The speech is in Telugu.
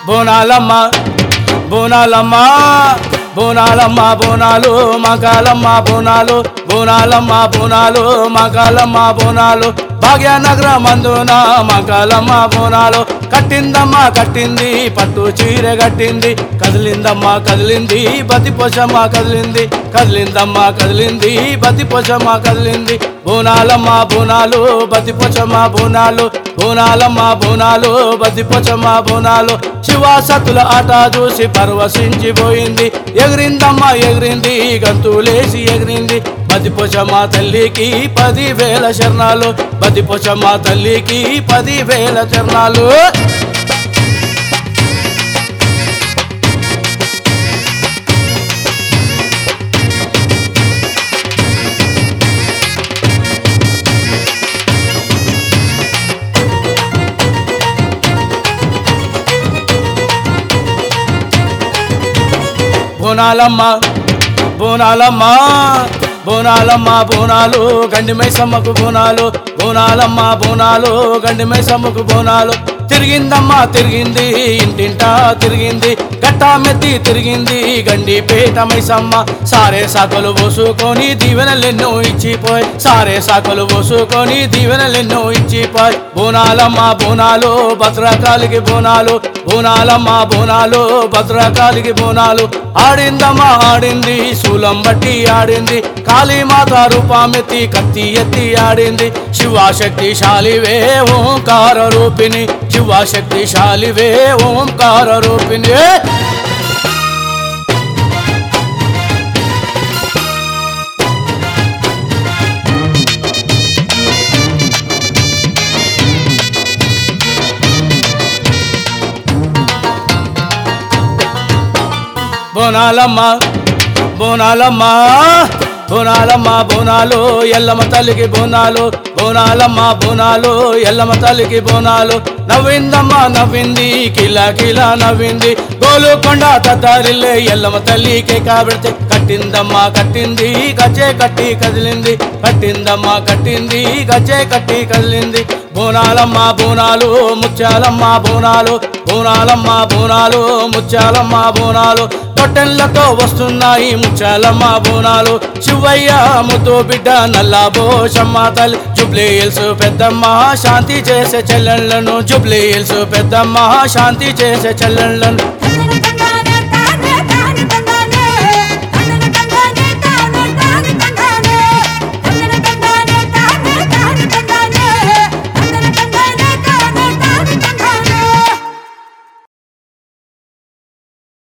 బోనాలమ్మ బోనాలమ్మ బోనాలమ్మ బోనాలు మకాలమ్మ బోనాలు బోనాలమ్మ బోనాలు మకాలమ్మ బోనాలు భాగ్యనగరం మందున మకాలమ్మ బోనాలు కట్టిందమ్మ కట్టింది పట్టు చీర కట్టింది కదిలిందమ్మ కదిలింది బతి పొషమ్మ కదిలింది కదిలిందమ్మ కదిలింది బతి పొషమ్మ కదిలింది బోనాలమ్మ బోనాలు బతి పొషమ్మ బోనాలు బోనాలమ్మ బోనాలు బతి పొషమ్మ బోనాలు శివాసతుల ఆట చూసి పరవశించిపోయింది ఎగిరిందమ్మ ఎగిరింది గంతులేసి ఎగిరింది బతిపోచమ్మ తల్లికి పదివేల శరణాలు బతిపోచమ్మ తల్లికి పదివేల శరణాలు బోనాలమ్మ బోనాలమ్మ బోనాలమ్మ బోనాలు గండి మైసమ్మకు బోనాలు బోనాలమ్మ బోనాలు గండి మైసమ్మకు బోనాలు తిరిగిందమ్మ తిరిగింది ఇంటింటా తిరిగింది గట్టా మెత్తి తిరిగింది గండి పేట మైసమ్మ సారే సాకలు పోసుకొని దీవెనలెన్నో ఇచ్చిపోయి సారే సాకలు పోసుకొని దీవెనలెన్నో ఇచ్చిపోయి బోనాలమ్మ బోనాలు భద్రకాలికి బోనాలు బోనాలమ్మ బోనాలు భద్రకాలికి బోనాలు ఆడిందమ్మ ఆడింది శూలం బట్టి ఆడింది కాళీమాత రూపామెత్తి కత్తి ఎత్తి ఆడింది శివశక్తిశాలివే ఓంకార రూపిణి శివశక్తిశాలివే ఓంకార రూపిణి బోనాలమ్మ బోనాలమ్మ బోనాలమ్మ బోనాలు ఎల్లమ్మ తల్లికి బోనాలు బోనాలమ్మ బోనాలు ఎల్లమ్మ తల్లికి బోనాలు నవ్విందమ్మ నవ్వింది కిలా కిలా నవ్వింది గోలుకొండ తత్తారిల్లే ఎల్లమ్మ తల్లికి కాబడితే కట్టిందమ్మ కట్టింది గచ్చే కట్టి కదిలింది కట్టిందమ్మ కట్టింది గచ్చే కట్టి కదిలింది బోనాలమ్మ బోనాలు ముత్యాలమ్మ బోనాలు బోనాలమ్మ బోనాలు ముత్యాలమ్మ బోనాలు పొట్టెళ్లతో వస్తున్నాయి ముత్యాలమ్మ బోనాలు శివయ్య ముద్దు బిడ్డ నల్లా బోషమ్మ తల్లి జుబ్లీ హిల్స్ పెద్దమ్మ శాంతి చేసే చెల్లెళ్ళను జుబ్లీ హిల్స్ పెద్దమ్మ శాంతి చేసే చెల్లెళ్ళను